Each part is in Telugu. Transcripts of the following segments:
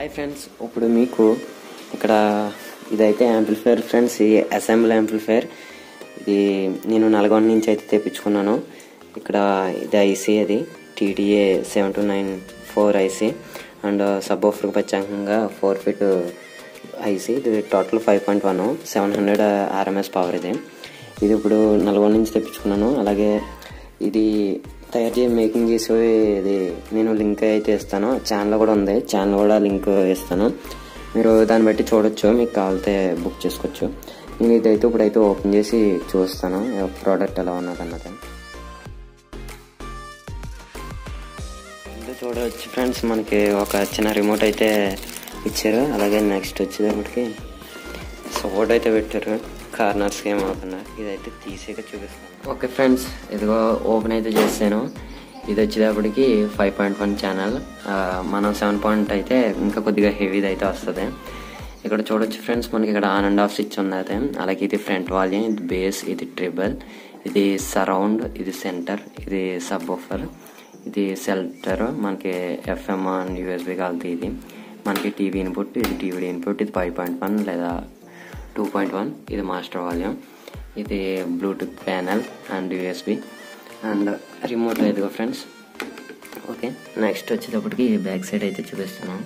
హాయ్ ఫ్రెండ్స్ ఇప్పుడు మీకు ఇక్కడ ఇదైతే యాంప్లిఫైర్ ఫ్రెండ్స్ ఈ అసెంబ్లీ యాంప్లిఫైర్ ఇది నేను నల్గొండ నుంచి అయితే తెప్పించుకున్నాను ఇక్కడ ఇది ఐసీ అది TTA seven two nine four IC and సబ్ ఆఫర్కి ప్రత్యేకంగా ఫోర్ ఫీట్ ఐసీ ఇది total five point one seven hundred RMS power ఇది ఇది ఇప్పుడు నల్గొండ నుంచి తెప్పించుకున్నాను అలాగే ఇది తయారు చేసి మేకింగ్ చేసి ఇది నేను లింక్ అయితే ఇస్తాను ఛానల్ కూడా ఉంది ఛానల్ కూడా లింక్ ఇస్తాను మీరు దాన్ని బట్టి చూడొచ్చు మీకు కావాలితే బుక్ చేసుకోవచ్చు నేను ఇదైతే ఇప్పుడైతే ఓపెన్ చేసి చూస్తాను ప్రోడక్ట్ ఎలా ఉన్నది అన్నది ఇది చూడవచ్చు ఫ్రెండ్స్ మనకి ఒక చిన్న రిమోట్ అయితే ఇచ్చారు అలాగే నెక్స్ట్ వచ్చేటప్పటికి సపోర్ట్ అయితే పెట్టారు కార్నర్స్ ఏమవుతున్నా ఇదైతే తీసేక చూపిస్తాను ఓకే ఫ్రెండ్స్ ఇదిగో ఓపెన్ అయితే చేశాను ఇది వచ్చేటప్పటికి ఫైవ్ పాయింట్ వన్ ఛానల్ మనం సెవెన్ పాయింట్ అయితే ఇంకా కొద్దిగా హెవీది అయితే వస్తుంది ఇక్కడ చూడొచ్చు ఫ్రెండ్స్ మనకి ఇక్కడ ఆన్ అండ్ ఆఫ్ స్విచ్ ఉన్నది అలాగే ఇది ఫ్రంట్ వాల్యూమ్ ఇది బేస్ ఇది ట్రిబుల్ ఇది సరౌండ్ ఇది సెంటర్ ఇది సబ్ ఆఫర్ ఇది సెల్టర్ మనకి ఎఫ్ఎం అండ్ యూఎస్బి కాలుతుంది ఇది మనకి టీవీ ఇన్పుట్ ఇది టీవీ ఇన్పుట్ ఇది ఫైవ్ పాయింట్ వన్ లేదా టూ పాయింట్ వన్ ఇది మాస్టర్ వాల్యూమ్ ఇది Bluetooth panel and USB and remote ఇదిగో ఫ్రెండ్స్ ఓకే నెక్స్ట్ వచ్చేటప్పటికి బ్యాక్ సైడ్ అయితే చూపిస్తాను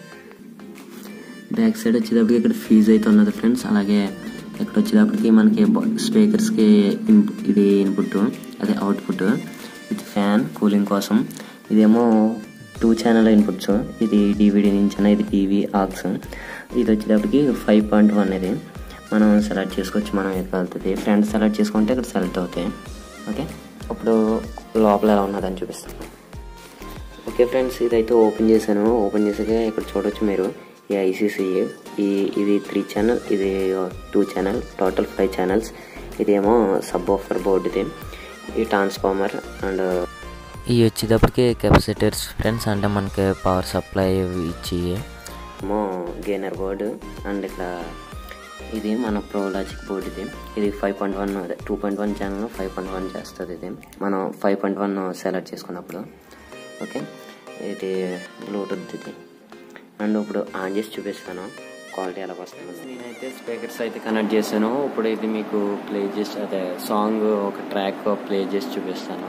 బ్యాక్ సైడ్ వచ్చేటప్పటికి ఇక్కడ ఫీజ్ అయితే ఉన్నది ఫ్రెండ్స్ అలాగే ఇక్కడ వచ్చేటప్పటికి మనకి స్పీకర్స్కి ఇది ఇన్పుట్ అదే అవుట్పుట్ ఇది ఫ్యాన్ కూలింగ్ కోసం ఇదేమో టూ ఛానల్ ఇన్పుట్స్ ఇది డివిడి నుంచి ఇది టీవీ ఆక్స్ ఇది వచ్చేటప్పటికి ఫైవ్ పాయింట్ వన్ ఇది మనం సెలెక్ట్ చేసుకోవచ్చు మనం ఏది కలుగుతుంది ఫ్రెండ్స్ సెలెక్ట్ చేసుకుంటే ఇక్కడ సెలెక్ట్ అవుతాయి ఓకే ఇప్పుడు లోపల ఎలా ఉన్నదని చూపిస్తాను ఓకే ఫ్రెండ్స్ ఇదైతే ఓపెన్ చేశాను ఓపెన్ చేసాక ఇక్కడ చూడొచ్చు మీరు ఈ ఐసీసీ ఈ ఇది త్రీ ఛానల్ ఇది two channel total five channels ఇదేమో సబ్ ఆఫర్ బోర్డు ఇది ఈ ట్రాన్స్ఫార్మర్ అండ్ ఇవి వచ్చేటప్పటికి కెపాసిటర్స్ ఫ్రెండ్స్ అంటే మనకి పవర్ సప్లై ఇచ్చి ఏమో గేనర్ బోర్డు అండ్ ఇక్కడ ఇది మన ప్రో లాజిక్ బోర్డు ఇది ఇది five point one two point one channel five point one చేస్తుంది ఇది మనం ఫైవ్ పాయింట్ వన్ సెలెక్ట్ చేసుకున్నప్పుడు ఓకే ఇది బ్లూటూత్ ఇది అండ్ ఇప్పుడు ఆన్ చేసి చూపిస్తాను క్వాలిటీ ఎలా వస్తుంది నేనైతే స్పీకర్స్ అయితే కనెక్ట్ చేశాను ఇప్పుడు ఇది మీకు ప్లే చేసి అదే సాంగ్ ఒక ట్రాక్ ప్లే చేసి చూపిస్తాను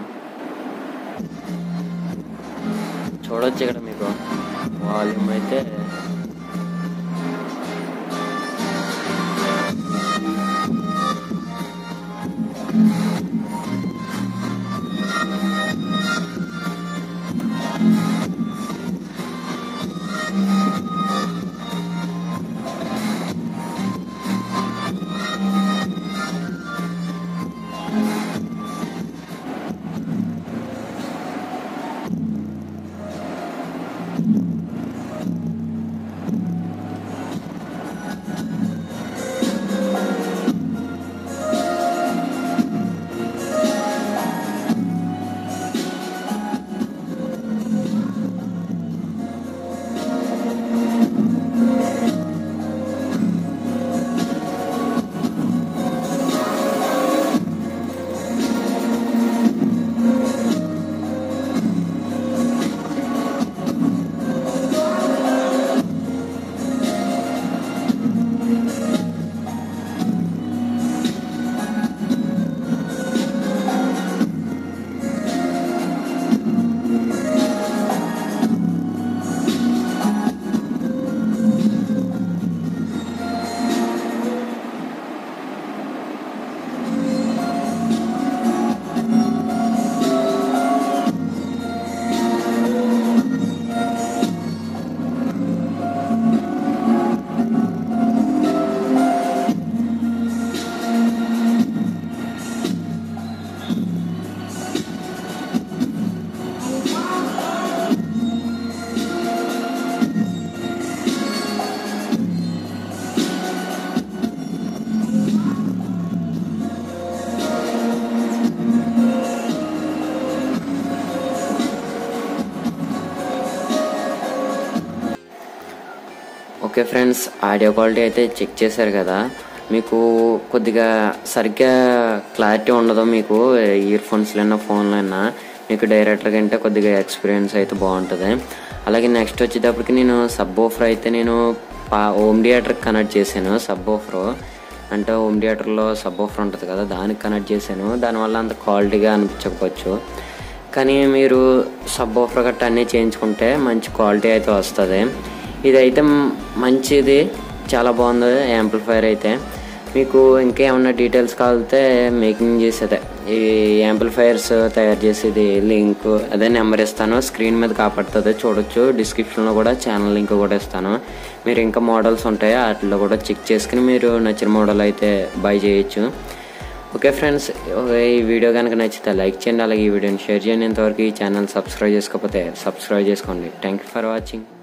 చూడొచ్చు ఇక్కడ మీకు వాల్యూమ్ అయితే ఓకే ఫ్రెండ్స్ ఆడియో క్వాలిటీ అయితే చెక్ చేశారు కదా మీకు కొద్దిగా సరిగ్గా క్లారిటీ ఉండదు మీకు ఇయర్ ఫోన్స్లైనా ఫోన్లైనా మీకు డైరెక్టర్ కంటే కొద్దిగా ఎక్స్పీరియన్స్ అయితే బాగుంటుంది అలాగే నెక్స్ట్ వచ్చేటప్పటికి నేను సబ్ ఓఫర్ అయితే నేను పా హోమ్ థియేటర్కి కనెక్ట్ చేశాను సబ్ ఓఫర్ అంటే హోమ్ థియేటర్లో సబ్ ఓఫర్ ఉంటుంది కదా దానికి కనెక్ట్ చేశాను దానివల్ల అంత క్వాలిటీగా అనిపించకపోవచ్చు కానీ మీరు సబ్ ఓఫర్ గట్రా అన్నీ చేయించుకుంటే మంచి క్వాలిటీ అయితే వస్తుంది ఇదైతే మ్- మంచిది చాలా బాగుంది యాంప్లిఫైర్ అయితే మీకు ఇంకా ఏమన్నా డీటెయిల్స్ కావాలితే మేకింగ్ చేసేదే ఈ యాంప్లిఫైర్స్ తయారు చేసేది లింక్ అదే నెంబర్ ఇస్తాను స్క్రీన్ మీద కాపాడుతుంది చూడొచ్చు డిస్క్రిప్షన్లో కూడా ఛానల్ లింక్ కూడా ఇస్తాను మీరు ఇంకా మోడల్స్ ఉంటాయి వాటిలో కూడా చెక్ చేసుకుని మీరు నచ్చిన మోడల్ అయితే బై చేయొచ్చు ఓకే ఫ్రెండ్స్ ఈ వీడియో కనుక నచ్చితే లైక్ చేయండి అలాగే ఈ వీడియోని షేర్ చేయండి ఇంతవరకు ఈ ఛానల్ సబ్స్క్రైబ్ చేసుకోకపోతే సబ్స్క్రైబ్ చేసుకోండి థ్యాంక్ యూ ఫర్ వాచింగ్